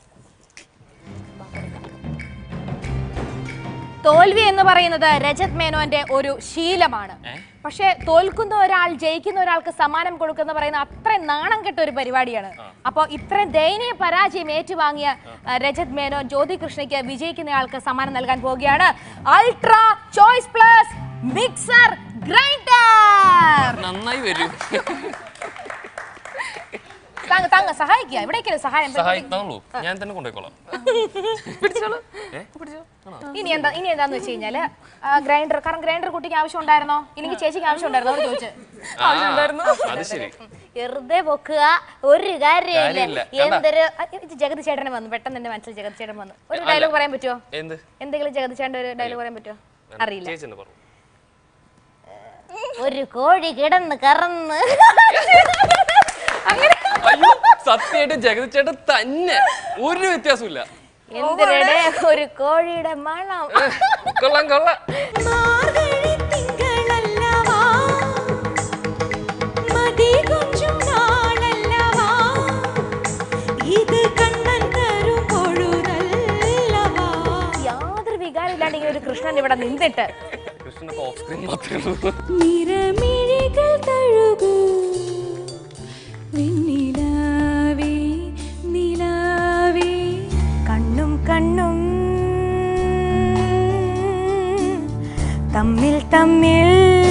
തോൽവി എന്ന് പറയുന്നത് രജത് മേനോന്റെ ഒരു ശീലമാണ് പക്ഷെ തോൽക്കുന്ന ഒരാൾ ജയിക്കുന്ന ഒരാൾക്ക് സമ്മാനം കൊടുക്കുന്ന പറയുന്ന അത്രയും നാണം കെട്ട ഒരു പരിപാടിയാണ് അപ്പൊ ഇത്രയും ദയനീയ പരാജയം ഏറ്റുവാങ്ങിയ ആ, രജത് മേനോൻ ജ്യോതി കൃഷ്ണയ്ക്ക് വിജയിക്കുന്നയാൾക്ക് സമ്മാനം നൽകാൻ പോവുകയാണ് Ultra Choice Plus mixer grinder നന്നായി വരൂ താങ്ക താങ്ക സഹായിക്കുക എവിടേക്കാണ് സഹായം സഹായിക്കുന്നുള്ളൂ ഞാൻ തന്നെ കൊണ്ടുപോയിക്കോളാം പിടിച്ചോളൂ ഇനി എന്താ ഇനി എന്താന്ന് വെച്ച് കഴിഞ്ഞാല് ഗ്രൈൻഡർ കാരണം ഗ്രൈൻഡർ കുട്ടിക്ക് ആവശ്യം ഉണ്ടായിരുന്നോ ഇല്ലെങ്കിൽ ചേച്ചിക്ക് ആവശ്യം ഉണ്ടായിരുന്നോ എന്ന് ചോദിച്ചു ആ, അത് ശരി വെറുതെ പൊക്കുക ഒരു കാര്യമില്ല കാര്യമില്ല. കണ്ടാ? എന്തൊരു ആ, ഇത് ജഗതി ചേട്ടനെ വന്നു പെട്ടെന്ന് എന്റെ മനസ്സിൽ ജഗതി ചേട്ടൻ വന്നു ഒരു ഡയലോഗ് പറയാൻ പറ്റുമോ എന്ത് എന്തെങ്കിലും ജഗതി ചേട്ടൻ്റെ ഒരു ഡയലോഗ് പറയാൻ പറ്റുമോ അറിയില്ല ചേച്ചി തന്നെ പറഞ്ഞു ഒരു കോഴി കിടന്ന് കറന്ന് അയ്യോ സത്യമായിട്ട് ജഗതി ചേട്ടൻ തന്നെ ഒരു വ്യത്യാസമില്ല എന്തിനടെ ഒരു കോഴിയുടെ മണം കൊള്ളാം കൊള്ളാം മാർഗഴി തിങ്കളല്ലവാ മതി കൊഞ്ചും നാളല്ലവാ ഇത് കണ്ണൻ തരും പൊഴുതല്ലവാ യാതൊരു വികാരം ഇല്ലാണ്ട് ഇങ്ങനെ ഒരു കൃഷ്ണൻ ഇവിടെ നിന്നിട്ട് കൃഷ്ണനൊക്കെ ഓഫ് സ്ക്രീൻ മാത്രമേ ഉള്ളൂ നിറമിഴികൾ തഴുകൂ വെണ്ണിലാവേ നിലാവേ കണ്ണും കണ്ണും തമ്മിൽ തമ്മിൽ